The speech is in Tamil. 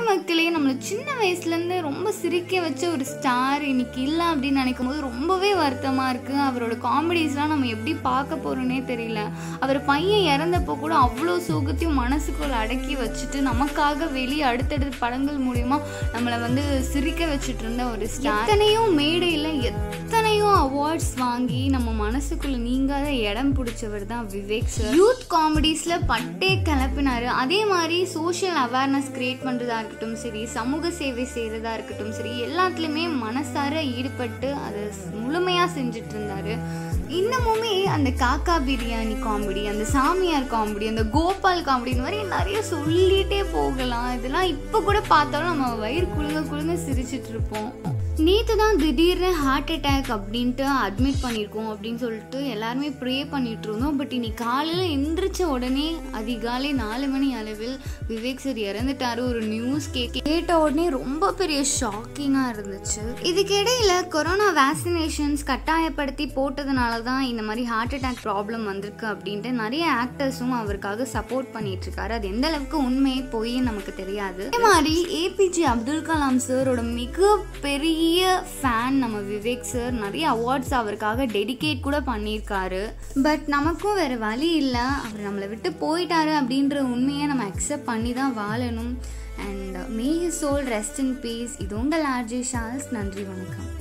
ஹாய் மக்களே நம்மளை சின்ன வயசுலேருந்து ரொம்ப சிரிக்க வச்ச ஒரு ஸ்டார் இன்னைக்கு இல்லை அப்படின்னு நினைக்கும் போது ரொம்பவே வருத்தமாக இருக்குது அவரோட காமெடிஸ்லாம் நம்ம எப்படி பார்க்க போகிறோன்னே தெரியல அவர் பையன் இறந்தப்போ கூட அவ்வளோ சோகத்தையும் மனசுக்குள்ள அடக்கி வச்சுட்டு நமக்காக வெளியே அடுத்தடுத்த படங்கள் மூலியமா நம்மளை வந்து சிரிக்க வச்சுட்டு இருந்த ஒரு ஸ்டார் எத்தனையோ மேடையில் எத்தனையோ அவார்ட்ஸ் வாங்கி நம்ம மனசுக்குள்ள நீங்காத இடம் பிடிச்சவர் தான் விவேக் சார் யூத் காமெடிஸில் பட்டே கிளப்பினாரு அதே மாதிரி சோஷியல் அவேர்னஸ் கிரியேட் பண்ணுறதா இருக்கட்டும் சரி சமூக சேவை செய்கிறதா இருக்கட்டும் சரி எல்லாத்துலேயுமே மனசார ஈடுபட்டு அதை முழுமையாக செஞ்சுட்டு இருந்தாரு இன்னமுமே அந்த காக்கா பிரியாணி காமெடி அந்த சாமியார் காமெடி அந்த கோபால் காமெடி இந்த மாதிரி நிறைய சொல்லிட்டே போகலாம் இதெல்லாம் இப்போ கூட பார்த்தாலும் நம்ம வயிறு குழுங்க குழுங்க சிரிச்சிட்டு இருப்போம் நேற்று தான் திடீர்னு ஹார்ட் அட்டாக் அப்படின்ட்டு அட்மிட் பண்ணியிருக்கோம் அப்படின்னு சொல்லிட்டு எல்லாருமே ப்ரே பண்ணிட்டு இருந்தோம் பட் இன்னைக்கு காலையில் எந்திரிச்ச உடனே அதிகாலை நாலு மணி அளவில் விவேக் சார் இறந்துட்டாரு ஒரு நியூஸ் கேட்க கேட்ட உடனே ரொம்ப பெரிய ஷாக்கிங்காக இருந்துச்சு இதுக்கு இடையில கொரோனா வேக்சினேஷன்ஸ் கட்டாயப்படுத்தி போட்டதுனால தான் இந்த மாதிரி ஹார்ட் அட்டாக் ப்ராப்ளம் வந்திருக்கு அப்படின்ட்டு நிறைய ஆக்டர்ஸும் அவருக்காக சப்போர்ட் பண்ணிட்டு இருக்காரு அது எந்த அளவுக்கு உண்மை போய் நமக்கு தெரியாது அதே மாதிரி ஏபிஜே அப்துல் கலாம் சாரோட மிகப்பெரிய ஃபேன் நம்ம விவேக் சார் நிறைய அவார்ட்ஸ் அவருக்காக டெடிகேட் கூட பண்ணியிருக்காரு பட் நமக்கும் வேற வழி இல்லை அவர் நம்மளை விட்டு போயிட்டாரு அப்படின்ற உண்மையை நம்ம அக்செப்ட் பண்ணி தான் வாழணும் and may soul rest in peace இது உங்கள் ஆர்ஜே ஷால்ஸ் நன்றி வணக்கம்